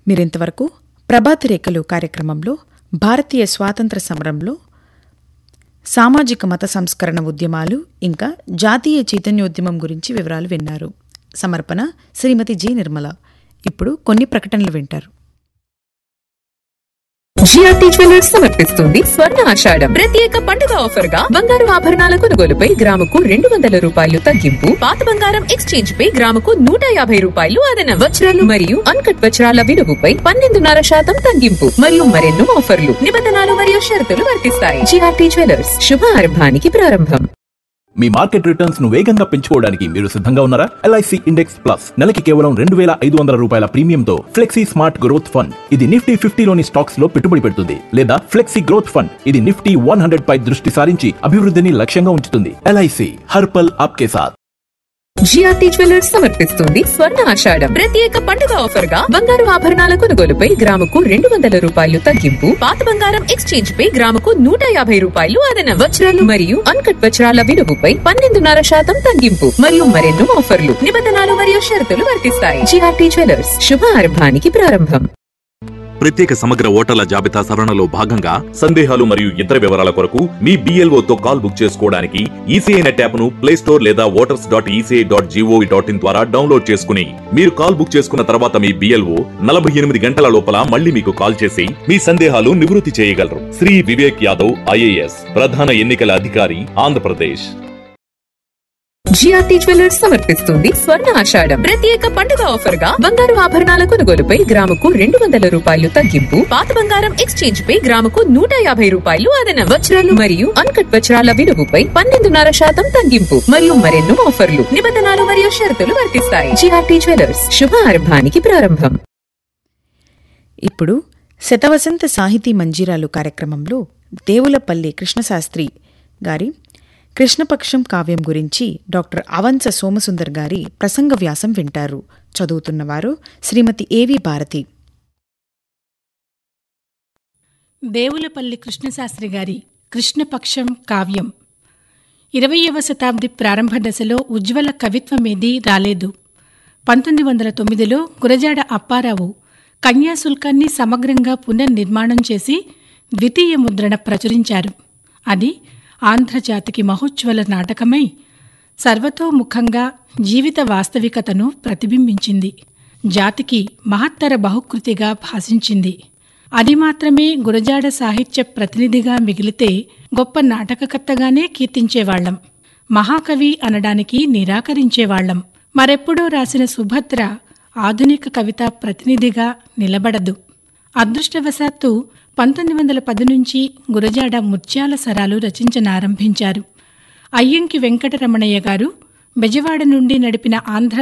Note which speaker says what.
Speaker 1: మీరింతవరకు ప్రభాత రేఖలు కార్యక్రమంలో భారతీయ స్వాతంత్ర సమరంలో సామాజిక మత సంస్కరణ ఉద్యమాలు ఇంకా జాతీయ చైతన్యోద్యమం గురించి వివరాలు విన్నారు సమర్పణ శ్రీమతి జి నిర్మల ఇప్పుడు కొన్ని ప్రకటనలు వింటారు
Speaker 2: జిఆర్టీ జ్యువెలర్స్ సమర్పిస్తుంది స్వర్ణ ఆషాఢం ప్రత్యేక పండుగ ఆఫర్ గా బంగారు ఆభరణాల కొనుగోలుపై గ్రాముకు రెండు వందల రూపాయలు తగ్గింపు పాత బంగారం ఎక్స్చేంజ్ పై గ్రాముకు నూట యాభై రూపాయలు అదనం వజ్రాలు మరియు అన్కట్ వజ్రాల విలువపై పన్నెండున్నర శాతం తగ్గింపు మరియు మరెన్నో ఆఫర్లు నిబంధనలు మరియు షరతులు వర్తిస్తాయి జిఆర్టీ జ్యువెలర్స్ శుభారంభానికి ప్రారంభం
Speaker 3: మీ మార్కెట్ రిటర్న్స్ ను వేగంగా పెంచుకోవడానికి మీరు సిద్ధంగా ఉన్నారా ఎల్ఐసి ఇండెక్స్ ప్లస్ నెలకి కేవలం రెండు వేల ఐదు వందల రూపాయల ప్రీమియంతో ఫ్లెక్సీ స్మార్ట్ గ్రోత్ ఫండ్ ఇది నిఫ్టీ ఫిఫ్టీలోని స్టాక్స్ లో పెట్టుబడి పెడుతుంది లేదా ఫ్లెక్సీ గ్రోత్ ఫండ్ ఇది నిఫ్టీ వన్ హండ్రెడ్ పై దృష్టి సారించి అభివృద్ధిని లక్ష్యంగా ఉంచుతుంది ఎల్ఐసి హర్పల్ ఆప్కే సాత్
Speaker 2: జిఆర్టీ జ్యువెలర్స్ సమర్పిస్తుంది స్వర్ణ ఆషాఢం ప్రత్యేక పండుగ ఆఫర్ గా బంగారు ఆభరణాల కొనుగోలుపై గ్రాముకు రెండు వందల రూపాయలు తగ్గింపు పాత బంగారం ఎక్స్చేంజ్ పై గ్రాముకు నూట యాభై రూపాయలు అదనం వజ్రాలు మరియు అన్కట్ వజ్రాల విలువపై పన్నెండున్నర శాతం తగ్గింపు మరియు మరెన్నో ఆఫర్లు నిబంధనలు మరియు షరతులు వర్తిస్తాయి జిఆర్టీ జ్యువెలర్స్ శుభారంభానికి ప్రారంభం
Speaker 4: ప్రత్యేక సమగ్ర ఓటర్ల జాబితా సవరణలో భాగంగా సందేహాలు మరియు ఇతర వివరాల కొరకు మీ BLO తో కాల్ బుక్ చేసుకోవడానికి ఈసీఐ నెట్ యాప్ ను ప్లే స్టోర్ లేదా voters dot ECI dot gov dot in ద్వారా డౌన్లోడ్ చేసుకుని మీరు కాల్ బుక్ చేసుకున్న తర్వాత మీ బిఎల్ఓ నలభై ఎనిమిది గంటల లోపల మళ్ళీ మీకు కాల్ చేసి మీ సందేహాలు నివృత్తి చేయగలరు శ్రీ వివేక్ యాదవ్ ఐఏఎస్ ప్రధాన ఎన్నికల అధికారి ఆంధ్రప్రదేశ్
Speaker 2: జిఆర్టీ జ్యువెలర్స్ సమర్పిస్తుంది స్వర్ణ ఆషాఢం ప్రత్యేక పండుగ ఆఫర్ గా బంగారు ఆభరణాల కొనుగోలుపై గ్రాముకు రెండు వందల రూపాయలు తగ్గింపు పాత బంగారం ఎక్స్చేంజ్ పై గ్రాముకు నూట యాభై రూపాయలు అదనం వజ్రాలు మరియు అన్కట్ వజ్రాల విలువపై పన్నెండున్నర శాతం తగ్గింపు మరియు మరెన్నో ఆఫర్లు నిబంధనలు మరియు షరతులు వర్తిస్తాయి జిఆర్టీ జ్యువెలర్స్ శుభారంభానికి ప్రారంభం
Speaker 1: ఇప్పుడు శతవసంత సాహితీ మంజీరాలు కార్యక్రమంలో దేవులపల్లి కృష్ణశాస్త్రి గారి కృష్ణపక్షం కావ్యం గురించి డాక్టర్ అవంస సోమసుందర్ గారి ప్రసంగ వ్యాసం వింటారు చదువుతున్నవారు శ్రీమతి ఏవి భారతి
Speaker 5: దేవులపల్లి కృష్ణశాస్త్రి గారి కృష్ణపక్షం కావ్యం ఇరవయవ శతాబ్ది ప్రారంభ దశలో ఉజ్వల కవిత్వమేదీ రాలేదు పంతొమ్మిది వందల తొమ్మిదిలో గురజాడ అప్పారావు కన్యాశుల్కాన్ని సమగ్రంగా పునర్నిర్మాణం చేసి ద్వితీయ ముద్రణ ప్రచురించారు అది ఆంధ్రజాతికి మహోజ్వల నాటకమై సర్వతోముఖంగా జీవిత వాస్తవికతను ప్రతిబింబించింది జాతికి మహత్తర బహుకృతిగా భాషించింది అది మాత్రమే గురజాడ సాహిత్య ప్రతినిధిగా మిగిలితే గొప్ప నాటకకర్తగానే కీర్తించేవాళ్లం మహాకవి అనడానికి నిరాకరించేవాళ్లం మరెప్పుడో రాసిన సుభద్ర ఆధునిక కవిత ప్రతినిధిగా నిలబడదు అదృష్టవశాత్తు పంతొమ్మిది వందల పది నుంచి గురజాడ ముత్యాల సరాలు రచించనారంభించారు అయ్యంకి వెంకటరమణయ్య గారు బెజవాడ నుండి నడిపిన ఆంధ్ర